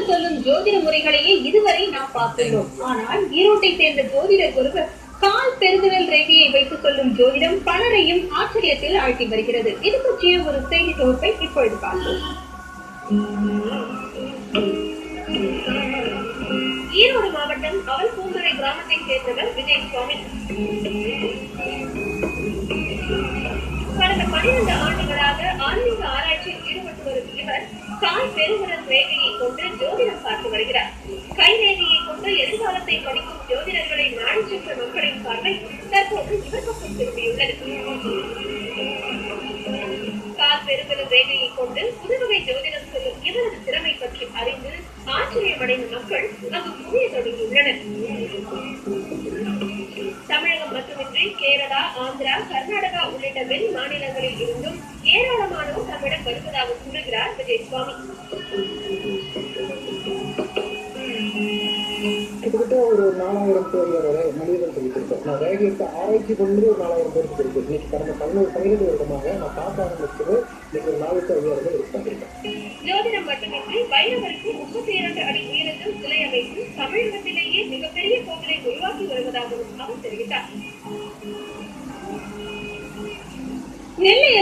சொல்லும் ஜோதிட முறைகளையே இதுவரை நாம் பார்த்துள்ளோம் ஆனால் ஈரோட்டை சேர்ந்த ஜோதிடர் ஒருவர் கால் பெருவிரல் ரேகையை வைத்து சொல்லும் ஜோதிடம் பலரையும் ஆச்சரியத்தில் ஆழ்த்தி வருகிறது இது பற்றிய ஒரு செய்தி தொகுப்பை இப்பொழுது பார்ப்போம் ஈரோடு மாவட்டம் அவல் பூந்துறை கிராமத்தைச் சேர்ந்தவர் விஜய் சுவாமி கடந்த பன்னிரண்டு ஆண்டுகளாக ஆன்மீக ஆராய்ச்சியில் ஈடுபட்டு வரும் இவர் கால் பெருவிரல் ரேகையை கொண்டு ஜோதிடம் பார்த்து வருகிறார் கை ரேகையை கொண்டு எதிர்காலத்தை படிக்கும் ஜோதிடர்களை நாடி சென்ற மக்களின் பார்வை தற்போது இவர் பக்கம் திரும்பியுள்ளது கால் பெருவிரல் ரேகையை கொண்டு புதுவகை ஜோதிடம் சொல்லும் இவரது திறமை பற்றி அறிந்து ஆச்சரியமடைந்த மக்கள் அங்கு குவிய தொடங்கியுள்ளனர் தமிழகம் மட்டுமின்றி கேரளா ஆந்திரா கர்நாடகா உள்ளிட்ட வெளி மாநிலங்களில் இருந்தும் ஏராளமானோர் தம்மிடம் வருவதாக கூறுகிறார் விஜய் சுவாமி கிட்டத்தட்ட ஒரு நாலாயிரம் பேர் வரை மனிதர்கள் சொல்லியிருக்கோம் நான் ரேகைக்கு ஆராய்ச்சி பண்ணி ஒரு நாலாயிரம் பேருக்கு சொல்லியிருக்கேன் இன்னைக்கு கடந்த பதினோரு பன்னிரெண்டு வருடமாக நான் பார்க்க ஆரம்பிச்சது இன்னைக்கு ஒரு நானூற்றி ஐயாயிரம் பேர் இருக்காங்க ஜோதிடம் மட்டுமின்றி வைரவருக்கு முப்பத்தி இரண்டு அடி உயரத்தில் சிலை அமைத்து தமிழகத்திலேயே மிகப்பெரிய கோவிலை உருவாக்கி வருவதாகவும் அவர் தெரிவித்தார் நெல்லை